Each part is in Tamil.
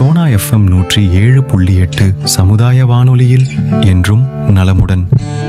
சோனா எஃப்எம் நூற்றி ஏழு புள்ளி எட்டு சமுதாய வானொலியில் என்றும் நலமுடன்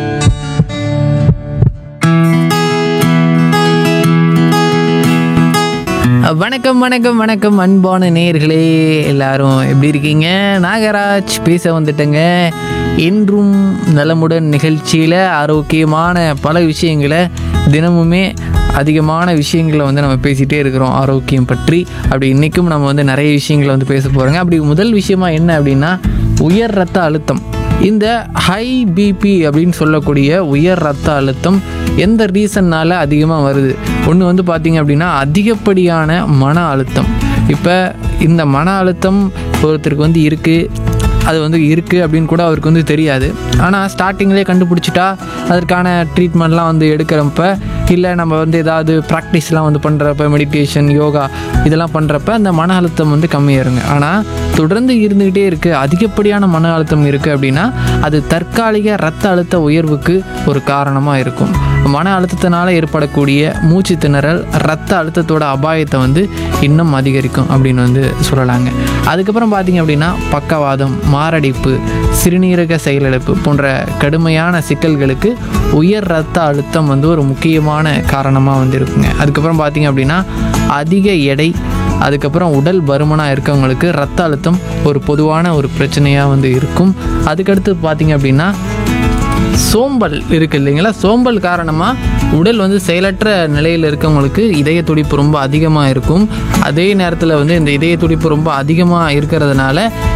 வணக்கம் வணக்கம் வணக்கம் அன்பான நேயர்களே எல்லாரும் எப்படி இருக்கீங்க நாகராஜ் பேச வந்துட்டேங்க இன்றும் நலமுடன் நிகழ்ச்சியில் ஆரோக்கியமான பல விஷயங்களை தினமுமே அதிகமான விஷயங்களை வந்து நம்ம பேசிகிட்டே இருக்கிறோம் ஆரோக்கியம் பற்றி அப்படி இன்றைக்கும் நம்ம வந்து நிறைய விஷயங்களை வந்து பேச போகிறோங்க அப்படி முதல் விஷயமா என்ன அப்படின்னா உயர் ரத்த அழுத்தம் இந்த ஹை பிபி அப்படின்னு சொல்லக்கூடிய உயர் ரத்த அழுத்தம் எந்த ரீசன்னால் அதிகமாக வருது ஒன்று வந்து பார்த்திங்க அப்படின்னா அதிகப்படியான மன அழுத்தம் இப்போ இந்த மன அழுத்தம் ஒருத்தருக்கு வந்து இருக்குது அது வந்து இருக்குது அப்படின்னு கூட அவருக்கு வந்து தெரியாது ஆனால் ஸ்டார்டிங்லேயே கண்டுபிடிச்சிட்டா அதற்கான ட்ரீட்மெண்ட்லாம் வந்து எடுக்கிறப்ப இல்லை நம்ம வந்து ஏதாவது ப்ராக்டிஸ்லாம் வந்து பண்ணுறப்ப மெடிடேஷன் யோகா இதெல்லாம் பண்ணுறப்ப அந்த மன அழுத்தம் வந்து கம்மியாயிருங்க ஆனால் தொடர்ந்து இருந்துக்கிட்டே இருக்குது அதிகப்படியான மன அழுத்தம் இருக்குது அப்படின்னா அது தற்காலிக ரத்த அழுத்த உயர்வுக்கு ஒரு காரணமாக இருக்கும் மன அழுத்தத்தினால ஏற்படக்கூடிய மூச்சு திணறல் ரத்த அழுத்தத்தோட அபாயத்தை வந்து இன்னும் அதிகரிக்கும் அப்படின்னு வந்து சொல்லலாங்க அதுக்கப்புறம் பார்த்தீங்க அப்படின்னா பக்கவாதம் மாரடைப்பு சிறுநீரக செயலிழப்பு போன்ற கடுமையான சிக்கல்களுக்கு உயர் ரத்த அழுத்தம் வந்து ஒரு முக்கியமான காரணமாக வந்து இருக்குங்க அதுக்கப்புறம் பார்த்தீங்க அப்படின்னா அதிக எடை அதுக்கப்புறம் உடல் பருமனாக இருக்கவங்களுக்கு ரத்த அழுத்தம் ஒரு பொதுவான ஒரு பிரச்சனையாக வந்து இருக்கும் அதுக்கடுத்து பார்த்தீங்க அப்படின்னா சோம்பல் இருக்கு இல்லைங்களா சோம்பல் காரணமாக உடல் வந்து செயலற்ற நிலையில் இருக்கவங்களுக்கு இதய துடிப்பு ரொம்ப அதிகமாக இருக்கும் அதே நேரத்தில் வந்து இந்த இதய துடிப்பு ரொம்ப அதிகமாக இருக்கிறதுனால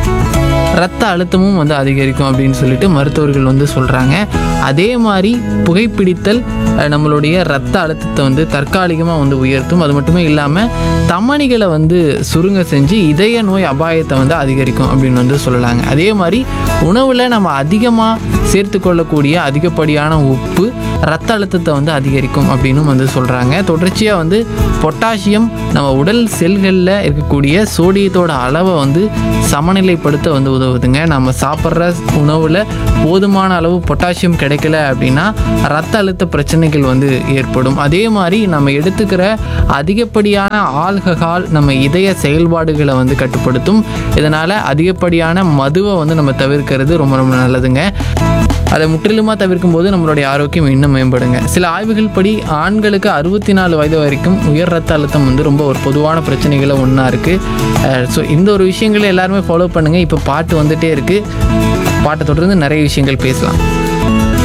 ரத்த அழுத்தமும் வந்து அதிகரிக்கும் அப்படின்னு சொல்லிட்டு மருத்துவர்கள் வந்து சொல்கிறாங்க அதே மாதிரி புகைப்பிடித்தல் அஹ், நம்மளுடைய ரத்த அழுத்தத்தை வந்து தற்காலிகமாக வந்து உயர்த்தும் அது மட்டுமே இல்லாமல் தமனிகளை வந்து சுருங்க செஞ்சு இதய நோய் அபாயத்தை வந்து அதிகரிக்கும் அப்படின்னு வந்து சொல்லலாங்க அதே மாதிரி உணவில் நம்ம அதிகமாக சேர்த்து கொள்ளக்கூடிய அதிகப்படியான உப்பு ரத்த அழுத்தத்தை வந்து அதிகரிக்கும் அப்படின்னு வந்து சொல்கிறாங்க தொடர்ச்சியாக வந்து பொட்டாசியம் நம்ம உடல் செல்களில் இருக்கக்கூடிய சோடியத்தோட அளவை வந்து சமநிலைப்படுத்த வந்து உதவுதுங்க நம்ம சாப்பிட்ற உணவில் போதுமான அளவு பொட்டாசியம் கிடைக்கல அப்படின்னா ரத்த அழுத்த பிரச்சனைகள் வந்து ஏற்படும் அதே மாதிரி நம்ம எடுத்துக்கிற அதிகப்படியான ஆல்கஹால் நம்ம இதய செயல்பாடுகளை வந்து கட்டுப்படுத்தும் இதனால் அதிகப்படியான மதுவை வந்து நம்ம தவிர்க்கிறது ரொம்ப ரொம்ப நல்லதுங்க அதை முற்றிலுமாக தவிர்க்கும் போது நம்மளுடைய ஆரோக்கியம் இன்னும் மேம்படுங்க சில ஆய்வுகள் படி ஆண்களுக்கு அறுபத்தி நாலு வயது வரைக்கும் உயர் ரத்த அழுத்தம் வந்து ரொம்ப ஒரு பொதுவான பிரச்சனைகளை ஒன்றா இருக்குது ஸோ இந்த ஒரு விஷயங்களை எல்லாருமே ஃபாலோ பண்ணுங்கள் இப்போ பாட்டு வந்துட்டே இருக்குது பாட்டை தொடர்ந்து நிறைய விஷயங்கள் பேசலாம்